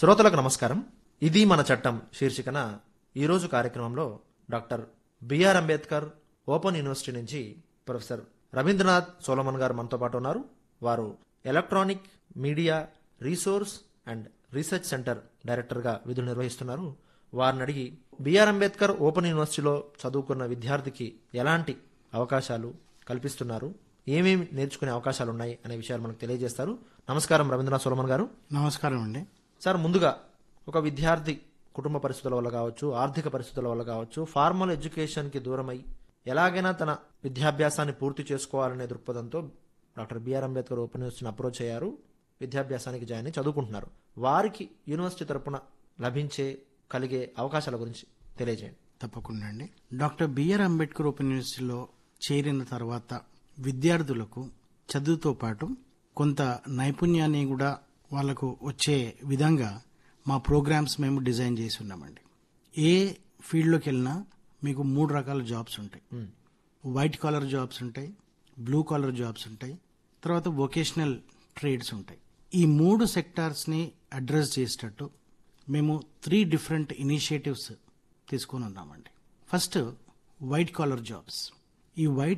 శ్రోతలకు నమస్కారం ఇది మన చట్టం శీర్షికన ఈరోజు కార్యక్రమంలో doctor BR Ambedkar open university నుంచి ప్రొఫెసర్ రవీంద్రనాథ్ సోలమన్ గారు మనతో పాటు ఉన్నారు వారు electronic media resource and research centre డైరెక్టర్గా విధులు నిర్వహిస్తున్నారు వారిని అడిగి బిఆర్ అంబేద్కర్ ఓపెన్ యూనివర్సిటీలో చదువుకున్న విద్యార్థికి ఎలాంటి అవకాశాలు కల్పిస్తున్నారు ఏమేమి నేర్చుకునే అవకాశాలు ఉన్నాయి అనే విషయాలు మనకు తెలియజేస్తారు నమస్కారం రవీంద్రనాథ్ సోలమన్ గారు నమస్కారం అండి సార్ ముందుగా ఒక విద్యార్థి కుటుంబ పరిస్థితుల వల్ల కావచ్చు ఆర్థిక పరిస్థితుల వల్ల కావచ్చు ఫార్మల్ ఎడ్యుకేషన్కి దూరమై ఎలాగైనా తన విద్యాభ్యాసాన్ని పూర్తి చేసుకోవాలనే దృక్పథంతో డాక్టర్ బిఆర్ అంబేద్కర్ ఓపెన్ యూనివర్సిటీని అప్రోచ్ అయ్యారు విద్యాభ్యాసానికి జాయిన్ అయి చదువుకుంటున్నారు వారికి యూనివర్సిటీ తరపున లభించే కలిగే అవకాశాల గురించి తెలియజేయండి తప్పకుండా అండి డాక్టర్ బిఆర్ అంబేద్కర్ ఓపెన్ యూనివర్సిటీలో చేరిన తర్వాత విద్యార్థులకు చదువుతో పాటు కొంత నైపుణ్యాన్ని కూడా వాళ్ళకు వచ్చే విధంగా మా ప్రోగ్రామ్స్ మేము డిజైన్ చేసి ఉన్నామండి ఏ ఫీల్డ్లోకి వెళ్ళినా మీకు మూడు రకాల జాబ్స్ ఉంటాయి వైట్ కాలర్ జాబ్స్ ఉంటాయి బ్లూ కాలర్ జాబ్స్ ఉంటాయి తర్వాత వొకేషనల్ ట్రేడ్స్ ఉంటాయి ఈ మూడు సెక్టార్స్ని అడ్రస్ చేసేటట్టు మేము త్రీ డిఫరెంట్ ఇనిషియేటివ్స్ తీసుకొని ఉన్నామండి ఫస్ట్ వైట్ కాలర్ జాబ్స్ ఈ వైట్